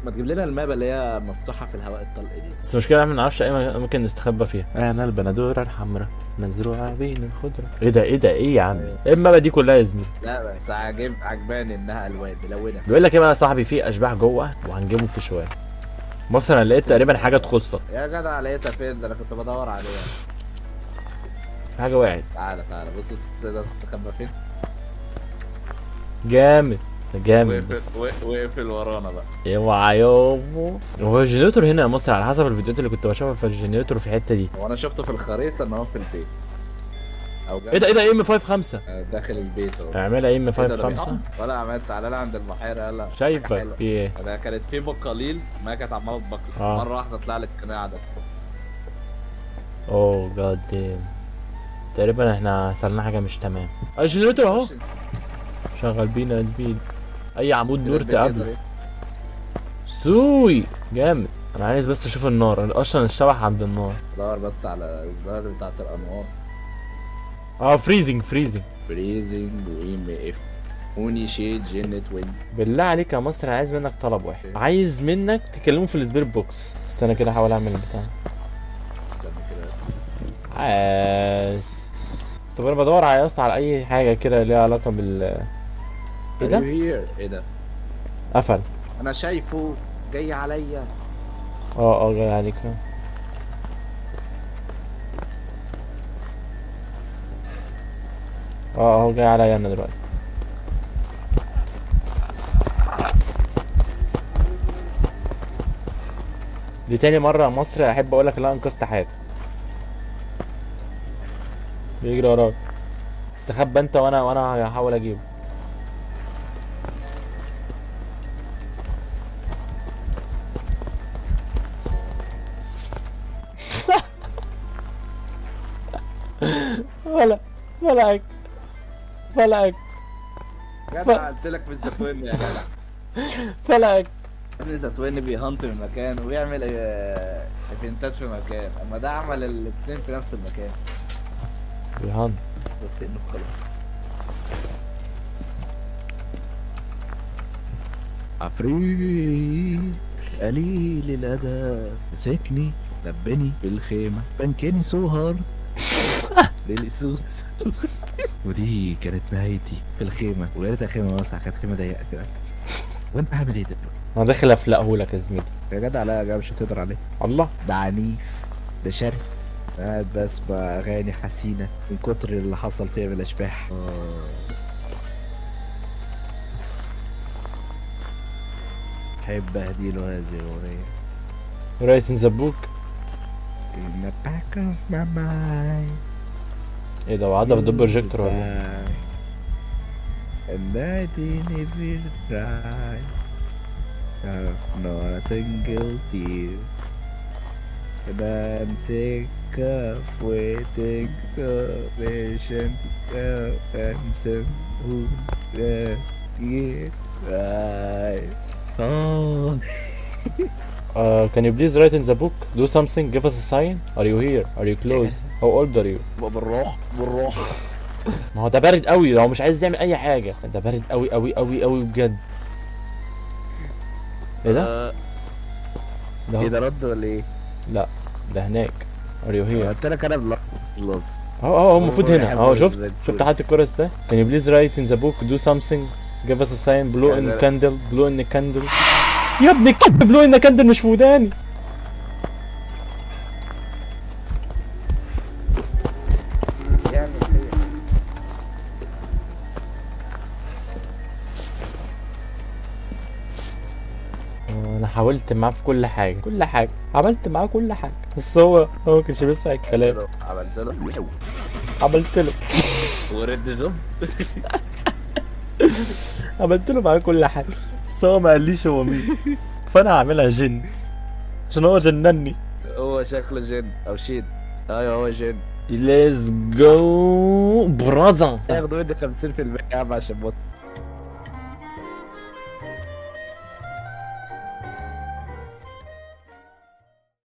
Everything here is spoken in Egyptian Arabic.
ما تجيب لنا المابا اللي هي مفتوحه في الهواء الطلق دي بس المشكله احنا ما نعرفش اي اماكن نستخبى فيها انا البندوره الحمراء مزروعه بين الخضره ايه ده ايه ده ايه يا عم ايه المابا دي كلها يا زميلي لا بس عجب عجباني انها الوان ملونه بيقول لك ايه بقى يا صاحبي في اشباح جوه وهنجيبهم في شويه بص انا لقيت تقريبا حاجه تخصك يا جدع لقيتها فين ده انا كنت بدور عليها في حاجه وقعت تعالى تعالى بص بص تقدر تستخبى فين جامد ده جامد وقفل وقفل ورانا بقى اوعى يابا هو الجنريتور هنا يا مصر على حسب الفيديوهات اللي كنت بشوفها في الجنريتور في الحته دي هو انا شفته في الخريطه ان هو في البيت او جنب- ايه ده ايه ده ام 5 5 آه، داخل البيت اهو اعملها ام إيه ده، 5 ده 5 بيحط؟ ولا عملت تعالى لي عند البحيره يلا حاجة شايفك حلوة. في ايه ده كانت في بقاليل ما كانت عماله تبقى آه. مره واحده طلع لي القناع ده اوه جاد ديم تقريبا احنا سالنا حاجه مش تمام الجنريتور اهو شغل بينا يا زميلي اي عمود نور تقابله سوي جامد انا عايز بس اشوف النار أنا اصلا الشبح عند النار دور بس على الزهر بتاعت الانوار اه فريزنج فريزنج فريزنج وام اف هوني شيد جنت وين بالله عليك يا مصر أنا عايز منك طلب واحد عايز منك تكلمه في السبير بوكس بس انا كده هحاول اعمل البتاع استنى كده بس. عاش طب انا بدور على اصلا على اي حاجه كده ليها علاقه بال ايه Are ده you here؟ ايه ده قفل انا شايفه جاي عليا اه اه جاي عليك اه اهو جاي عليا انا دلوقتي دي تاني مرة يا مصر احب اقول لك لا انقذت حياتي بيجري وراك استخبى انت وانا وانا هحاول اجيبه ولا فلقك فلقك جدع قلت لك مش زتوين يا جدع فلقك ابن زتوين بيهانت من مكان ويعمل آه، ايفنتات في مكان اما ده عمل الاثنين في نفس المكان ريهان قلت انه خلاص عفريت قليل الادب مسكني لبني بالخيمه بنكني سهر ليلي سوس ودي كانت نهايتي في الخيمه ويا ريتها خيمه واسعه كانت خيمه ضيقه كده وانت عامل ايه دلوقتي؟ انا داخل افلقهولك يا زميلي يا جدع لا يا جدع مش هتقدر عليه الله ده عنيف ده شرس قاعد بسمع اغاني حزينه من كتر اللي حصل فيها من الاشباح احب اهديله هذه الاغنيه رايت ان ذا بوك In the back of my mind ايه ده وعدى بالدب بروجيكتور ولا إيه؟ And I didn't even try uh, Not a single tear And I'm sick of waiting so patient uh, And some who uh, get right Oh Uh, can you please write in the book? Do something. Give us a sign. Are you here? Are you close? How old are you? بالروح بالروح ما هو ده بارد قوي هو مش عايز يعمل اي حاجه ده بارد قوي قوي قوي قوي بجد ايه ده؟ آه، ده ايه هو- ده رد ولا ايه؟ لا ده هناك Are you here? قلت لك انا بلس بلس اهو اهو المفروض هنا بحب اهو شفت الزيت. شفت حاطط الكرة ازاي؟ Can you please write in the book do something give us a sign blow لا، in لا. candle blow in the candle يا ابني الكلب blow in the candle مش في وداني يعني خير انا حاولت معاه في كل حاجه كل حاجه عملت معاه كل حاجه بس هو هو ما كانش بيسمع الكلام عملت له عملت له ورد له عملت له معاه كل حاجه بس هو ما قاليش هو مين فانا هعملها جن عشان هو جنني هو شكله جن او شيد ايوه هو جن ليتس جو براذر ياخدوا مني 50% يا عم عشان موت